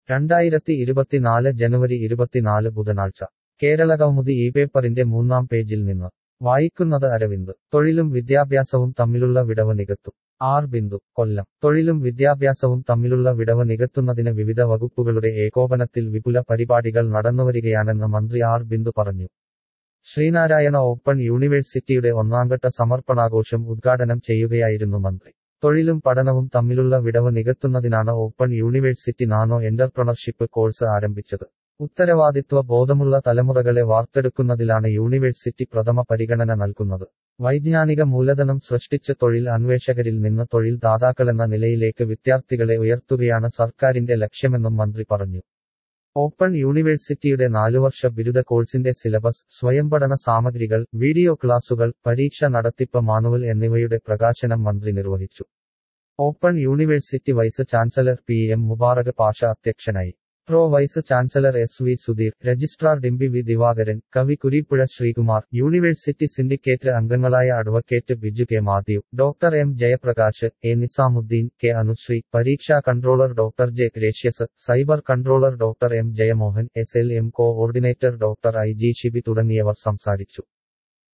രണ്ടായിരത്തി ഇരുപത്തിനാല് ജനുവരി ഇരുപത്തിനാല് ബുധനാഴ്ച കേരള കൗമുദി ഈ പേപ്പറിന്റെ മൂന്നാം പേജിൽ നിന്ന് വായിക്കുന്നത് അരവിന്ദ് തൊഴിലും വിദ്യാഭ്യാസവും തമ്മിലുള്ള വിടവ് നികത്തും ആർ ബിന്ദു കൊല്ലം തൊഴിലും വിദ്യാഭ്യാസവും തമ്മിലുള്ള വിടവ് നികത്തുന്നതിന് വിവിധ വകുപ്പുകളുടെ ഏകോപനത്തിൽ വിപുല പരിപാടികൾ നടന്നുവരികയാണെന്ന് മന്ത്രി ആർ ബിന്ദു പറഞ്ഞു ശ്രീനാരായണ ഓപ്പൺ യൂണിവേഴ്സിറ്റിയുടെ ഒന്നാംഘട്ട സമർപ്പണാഘോഷം ഉദ്ഘാടനം ചെയ്യുകയായിരുന്നു മന്ത്രി തൊഴിലും പഠനവും തമ്മിലുള്ള വിടവ് നികത്തുന്നതിനാണ് open university nano entrepreneurship course ആരംഭിച്ചത് ഉത്തരവാദിത്വ ബോധമുള്ള തലമുറകളെ വാർത്തെടുക്കുന്നതിലാണ് യൂണിവേഴ്സിറ്റി പ്രഥമ പരിഗണന നൽകുന്നത് വൈജ്ഞാനിക മൂലധനം സൃഷ്ടിച്ച് തൊഴിൽ അന്വേഷകരിൽ നിന്ന് തൊഴിൽ ദാതാക്കളെന്ന നിലയിലേക്ക് വിദ്യാർത്ഥികളെ ഉയർത്തുകയാണ് സർക്കാരിന്റെ ലക്ഷ്യമെന്നും മന്ത്രി പറഞ്ഞു ഓപ്പൺ യൂണിവേഴ്സിറ്റിയുടെ നാലുവർഷ ബിരുദ കോഴ്സിന്റെ സിലബസ് സ്വയംപഠന സാമഗ്രികൾ വീഡിയോ ക്ലാസുകൾ പരീക്ഷ നടത്തിപ്പ് മാനുവൽ എന്നിവയുടെ പ്രകാശനം മന്ത്രി നിർവഹിച്ചു open university vice chancellor P M Mubarak Pasha അധ്യക്ഷനായി pro vice chancellor S V Sudheer registrar Dimbi V Divakaran കവി കുരീപ്പുഴ ശ്രീകുമാർ യൂണിവേഴ്സിറ്റി സിൻഡിക്കേറ്റ് അംഗങ്ങളായ advocate Biju K Mathew doctor M Jayaprakash A Nizamuddin K Anusree പരീക്ഷാ controller doctor J Gracious cyber controller doctor M Jayamohan S L M coordinator doctor I G Shibi തുടങ്ങിയവർ സംസാരിച്ചു